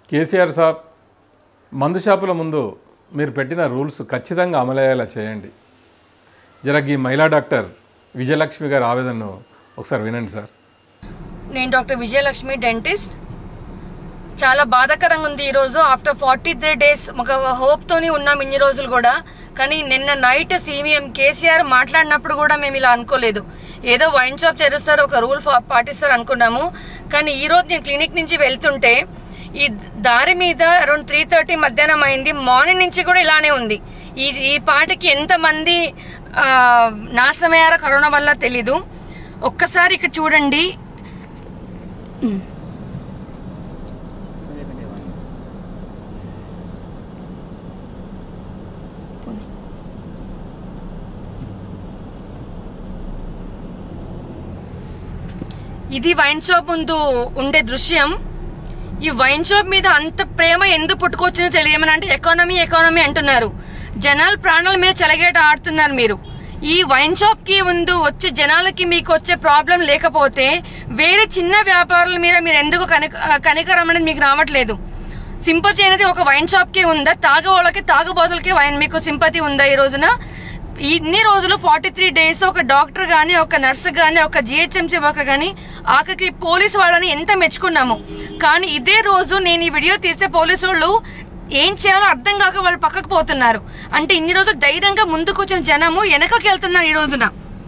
కేసీఆర్ సాబ్ మందు షాపుల ముందు మీరు పెట్టిన రూల్స్ ఖచ్చితంగా అమలయ్యేలా చేయండి జరగ ఈ మహిళా డాక్టర్ విజయలక్ష్మి గారి ఆవేదనను ఒకసారి వినండి సార్ నేను డాక్టర్ విజయలక్ష్మి డెంటిస్ట్ చాలా బాధాకరంగా ఉంది ఈరోజు ఆఫ్టర్ ఫార్టీ త్రీ డేస్ ఒక హోప్ తోని ఉన్నాం ఇన్ని రోజులు కూడా కానీ నిన్న నైట్ సీఎం కేసీఆర్ మాట్లాడినప్పుడు కూడా మేము ఇలా అనుకోలేదు ఏదో వైన్ షాప్ తెరుస్తారు ఒక రూల్ పాటిస్తారు అనుకున్నాము కానీ ఈ రోజు నేను క్లినిక్ నుంచి వెళ్తుంటే ఈ దారి మీద అరౌండ్ త్రీ థర్టీ మధ్యాహ్నం అయింది మార్నింగ్ నుంచి కూడా ఇలానే ఉంది ఈ ఈ పాటకి ఎంతమంది ఆ, నాశనమయ్యారో కరోనా వల్ల తెలీదు ఒక్కసారి ఇక్కడ చూడండి ఇది వైన్ షాప్ ముందు ఉండే దృశ్యం ఈ వైన్ షాప్ మీద అంత ప్రేమ ఎందుకు పుట్టుకొచ్చిందో తెలియమని అంటే ఎకానమీ ఎకానమీ అంటున్నారు జనాల ప్రాణాల మీద చెలగేట ఆడుతున్నారు మీరు ఈ వైన్ షాప్ కి ముందు వచ్చే జనాలకి మీకు వచ్చే ప్రాబ్లం లేకపోతే వేరే చిన్న వ్యాపారాల మీద మీరు ఎందుకు కనిక కనికరం అనేది మీకు రావట్లేదు సింపతి అనేది ఒక వైన్ షాప్ కి ఉందా తాగే వాళ్ళకి తాగుబోతులకి వైన్ మీకు సింపతి ఉందా ఈ రోజున ఇన్ని రోజులు ఫార్టీ త్రీ డేస్ ఒక డాక్టర్ గాని ఒక నర్స్ గాని ఒక జిహెచ్ఎంసీ వర్కర్ గాని ఆఖరికి పోలీస్ వాళ్ళని ఎంత మెచ్చుకున్నాము కానీ ఇదే రోజు నేను ఈ వీడియో తీస్తే పోలీసు వాళ్ళు ఏం చేయాలో అర్థం కాక వాళ్ళు పక్కకు పోతున్నారు అంటే ఇన్ని రోజులు ధైర్యంగా ముందుకు వచ్చిన జనము వెనకకి వెళ్తున్నారు ఈ రోజున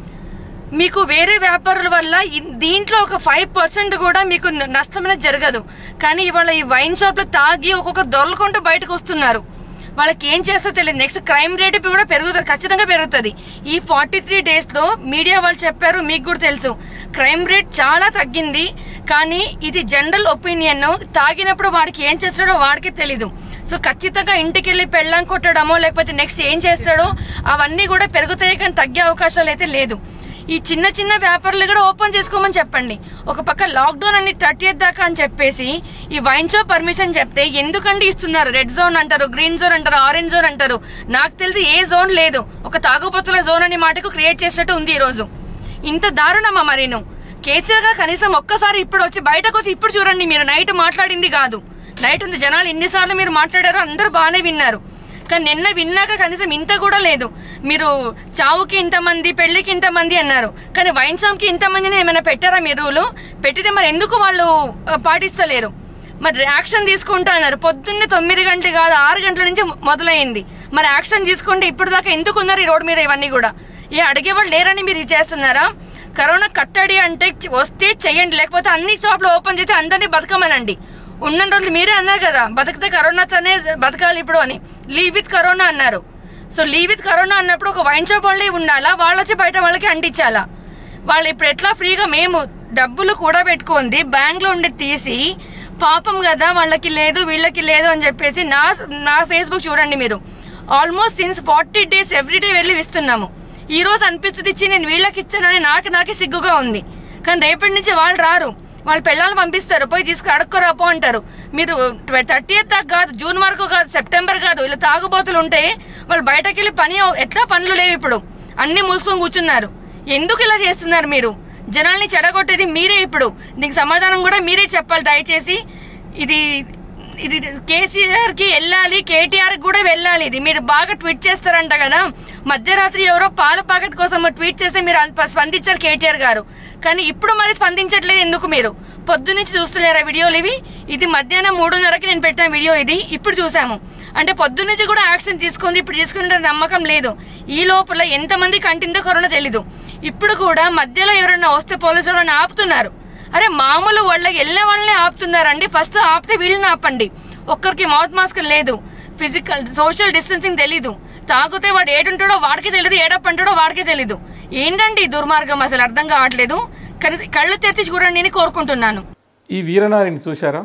మీకు వేరే వ్యాపారుల వల్ల ఇ- దీంట్లో ఒక ఫైవ్ పర్సెంట్ కూడా మీకు న- నష్టం అనేది జరగదు కానీ ఇవాళ ఈ వైన్ షాప్ లో తాగి ఒక్కొక్క దొరలకుంటూ బయటకు వస్తున్నారు వాళ్ళకి ఏం చేస్తో తెలియదు నెక్స్ట్ క్రైమ్ రేట్ కూడా పెరుగుతుంది ఖచ్చితంగా పెరుగుతుంది ఈ ఫార్టీ త్రీ డేస్ లో మీడియా వాళ్ళు చెప్పారు మీకు కూడా తెలుసు క్రైమ్ రేట్ చాలా తగ్గింది కానీ ఇది జనరల్ ఒపీనియన్ తాగినప్పుడు వాడికి ఏం చేస్తాడో వాడికి తెలీదు సో ఖచ్చితంగా ఇంటికి వెళ్ళి పెళ్ళం కొట్టడమో లేకపోతే నెక్స్ట్ ఏం చేస్తాడో అవన్నీ కూడా పెరుగుతాయి కానీ తగ్గే అవకాశాలు అయితే లేదు ఈ చిన్న చిన్న వ్యాపారులు కూడా ఓపెన్ చేసుకోమని చెప్పండి ఒక పక్క లాక్డౌన్ అని థర్టీ దాకా అని చెప్పేసి ఈ వైన్ షాప్ పర్మిషన్ చెప్తే ఎందుకండి ఇస్తున్నారు రెడ్ జోన్ అంటారు గ్రీన్ జోన్ అంటారు ఆరెంజ్ జోన్ అంటారు నాకు తెలిసి ఏ జోన్ లేదు ఒక తాగుబోతుల జోన్ అనే మాటకు క్రియేట్ చేసినట్టు ఉంది ఈ రోజు ఇంత దారుణమా మరీను కేసీఆర్ గారు కనీసం ఒక్కసారి ఇప్పుడు వచ్చి బయటకు వచ్చి ఇప్పుడు చూడండి మీరు నైట్ మాట్లాడింది కాదు నైట్ ఉంది జనాలు ఎన్నిసార్లు మీరు మాట్లాడారో అందరూ బాగానే విన్నారు కానీ నిన్న విన్నాక కనీసం ఇంత కూడా లేదు మీరు చావుకి ఇంతమంది పెళ్లికి ఇంతమంది అన్నారు కానీ వైన్ షాప్ కి ఇంతమందిని ఏమైనా పెట్టారా మీరు రూలు పెట్టితే మరి ఎందుకు వాళ్ళు ఆ, పాటిస్తలేరు మరి యాక్షన్ తీసుకుంటా అన్నారు పొద్దున్నే తొమ్మిది గంటలు కాదు ఆరు గంటల నుంచి మొదలైంది మరి యాక్షన్ తీసుకుంటే ఇప్పుడు దాకా ఎందుకు ఉన్నారు ఈ రోడ్ మీద ఇవన్నీ కూడా ఏ అడిగేవాళ్ళు లేరని మీరు ఇది చేస్తున్నారా కరోనా కట్టడి అంటే వస్తే చెయ్యండి లేకపోతే అన్ని షాప్లు ఓపెన్ చేసి అందరినీ బతకమనండి ఉన్న రోజులు మీరే అన్నారు కదా బతికితే కరోనాతోనే బతకాలి ఇప్పుడు అని లీవ్ విత్ కరోనా అన్నారు సో లీవ్ విత్ కరోనా అన్నప్పుడు ఒక వైన్ షాప్ వాళ్ళే ఉండాలా వాళ్ళు వచ్చి బయట వాళ్ళకి అంటించాలా వాళ్ళు ఇప్పుడు ఎట్లా ఫ్రీగా మేము డబ్బులు కూడా పెట్టుకుంది బ్యాంక్ లో ఉండి తీసి పాపం కదా వాళ్ళకి లేదు వీళ్ళకి లేదు అని చెప్పేసి నా నా ఫేస్బుక్ చూడండి మీరు almost since forty days everyday వెళ్ళి ఇస్తున్నాము ఈ రోజు అనిపిస్తుంది ఇచ్చి నేను వీళ్ళకి ఇచ్చానని నాకు నాకే సిగ్గుగా ఉంది కానీ రేపటి నుంచి వాళ్ళు రారు వాళ్ళ పిల్లలు పంపిస్తారు పోయి తీసుకు అడుక్కోరా పో అంటారు మీరు థర్టీ దాకా కాదు జూన్ వరకు కాదు సెప్టెంబర్ కాదు ఇలా తాగుబోతులు ఉంటే వాళ్ళు బయటకు వెళ్ళి పని ఎట్లా పనులు లేవు ఇప్పుడు అన్ని మూసుకొని కూర్చున్నారు ఎందుకు ఇలా చేస్తున్నారు మీరు జనాల్ని చెడగొట్టేది మీరే ఇప్పుడు దీనికి సమాధానం కూడా మీరే చెప్పాలి దయచేసి ఇది ఇది కేసీఆర్ కి వెళ్ళాలి కేటీఆర్ కి కూడా వెళ్ళాలి ఇది మీరు బాగా ట్వీట్ చేస్తారంట కదా మధ్యరాత్రి ఎవరో పాల ప్యాకెట్ కోసం ట్వీట్ చేస్తే మీరు అంత స్పందించారు కేటీఆర్ గారు కానీ ఇప్పుడు మరి స్పందించట్లేదు ఎందుకు మీరు పొద్దు నుంచి చూస్తలేరా వీడియోలు ఇవి ఇది మధ్యాహ్నం మూడున్నరకి నేను పెట్టిన వీడియో ఇది ఇప్పుడు చూసాము అంటే పొద్దు నుంచి కూడా యాక్షన్ తీసుకుంది ఇప్పుడు తీసుకునే నమ్మకం లేదు ఈ లోపల ఎంతమంది కంటిందో కరోనా తెలీదు ఇప్పుడు కూడా మధ్యలో ఎవరైనా వస్తే పోలీసులు వాళ్ళని ఆపుతున్నారు అరే మామూలు వాళ్ళకి వెళ్ళే వాళ్ళని ఆపుతున్నారండి ఫస్ట్ ఆపితే వీళ్ళని ఆపండి ఒక్కరికి మౌత్ మాస్క్ లేదు ఫిజికల్ సోషల్ డిస్టెన్సింగ్ తెలీదు తాగితే వాడు ఏడుంటాడో వాడికి తెలియదు ఏడప్పంటాడో వాడికి తెలీదు ఏంటండి ఈ దుర్మార్గం అసలు అర్థం కావట్లేదు కనీసం కళ్ళు తెరిచి చూడండి నేను కోరుకుంటున్నాను ఈ వీరనారిని చూశారా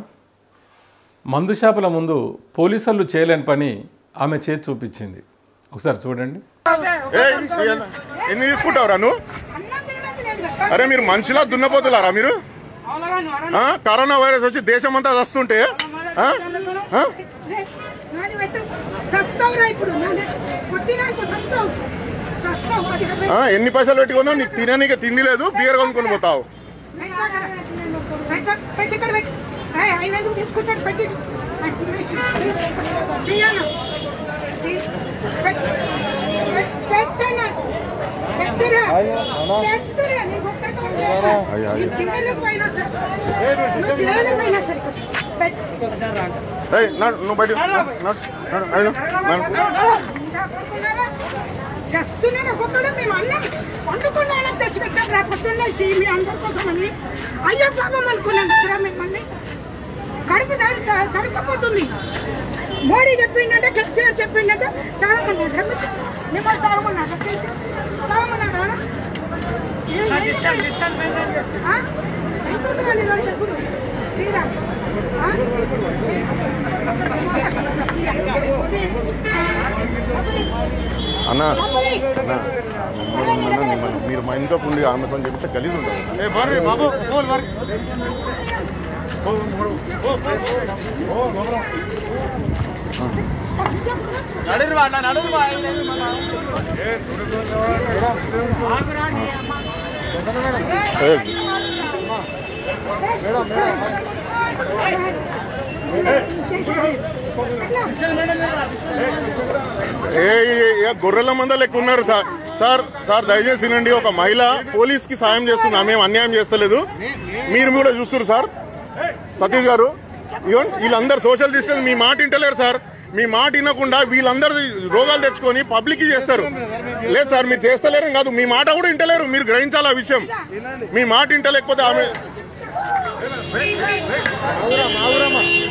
మందు షాపుల ముందు పోలీసులు చేయలేని పని ఆమె చేసి చూపించింది ఒకసారి చూడండి ఏయ్, ఇయ్య- ఎన్ని తీసుకుంటావురా నువ్వు అరే మీరు మనుషులా దున్నపోతులారా మీరు ఆ? కరోనా వైరస్ వచ్చి దేశం అంతా వస్తుంటే ఆ? ఆ? నాది పెట్టు సస్తావురా ఇప్పుడు నాది కొట్టినాక సస్తావు సస్తావు అది ఆ? ఎన్ని పైసలు పెట్టుకున్నావు నీకు తిననీకి తిండి లేదు బీర్ కొనుక్కొని పోతావు పెట్టి ఇక్కడ పెట్టు ఏయ్, ఆయన ఎందుకు తీసుకుంటాడు పెట్టి తీయను పెట్టనా పెట్టిరా పెట్టిరా నీకు ఒక్కటే ఈ చిన్నలకు పోయినా సరే నువ్వు చిన్నలకు పోయినా సరే పెట్టు ఏయ్, నడు, నువ్వు బయట నడు, నడు, నడు, నడు, నడు. చేస్తున్నాను ఒక్కొక్కడు మేము అన్నం వండుకున్న వాళ్ళకి తెచ్చి పెట్టాం రా పొద్దున్నే మీ అందరి కోసమని అయ్యో పాపం అనుకున్నాం కదా మిమ్మల్ని కడుపు దాని కడుకపోతుంది మోడీ చెప్పిందంటే కేసీఆర్ చెప్పిందంటే తాగమన్నాడు మిమ్మల్ని తాగమన్నాడు కేసీఆర్ తాగమన్నాడు ఇస్తుంది వాళ్ళు చెప్పుడు తీరా ఆ? అన్న డబ్బులు ఇ. అన్న, మిమ్మల్ని అన్న, మిమ్మల్ని- మీరు మా ఇంట్లో ఉండి ఆమెతో చెప్తే గలీజ్ ఉంటుంది ఏయ్, ఏ ఏ- ఏ గొర్రెల మంద లెక్క ఉన్నారు సార్ సార్ సార్ దయచేసి వినండి ఒక మహిళ పోలీస్ కి సాయం చేస్తుంది ఆమె ఏం అన్యాయం చేస్తలేదు మీరు కూడా చూస్తున్నారు సార్ సతీష్ గారు ఇగోండి వీళ్ళందరూ సోషల్ డిస్టెన్స్ మీ మాట వింటలేరు సార్ మీ మాట వినకుండా వీళ్ళందరూ రోగాలు తెచ్చుకొని పబ్లిక్ కి చేస్తారు లేదు సార్ మీరు చేస్తలేరు కాదు మీ మాట కూడా వింటలేరు మీరు గ్రహించాలి ఆ విషయం మీ మాట వింటలేకపోతే ఆమె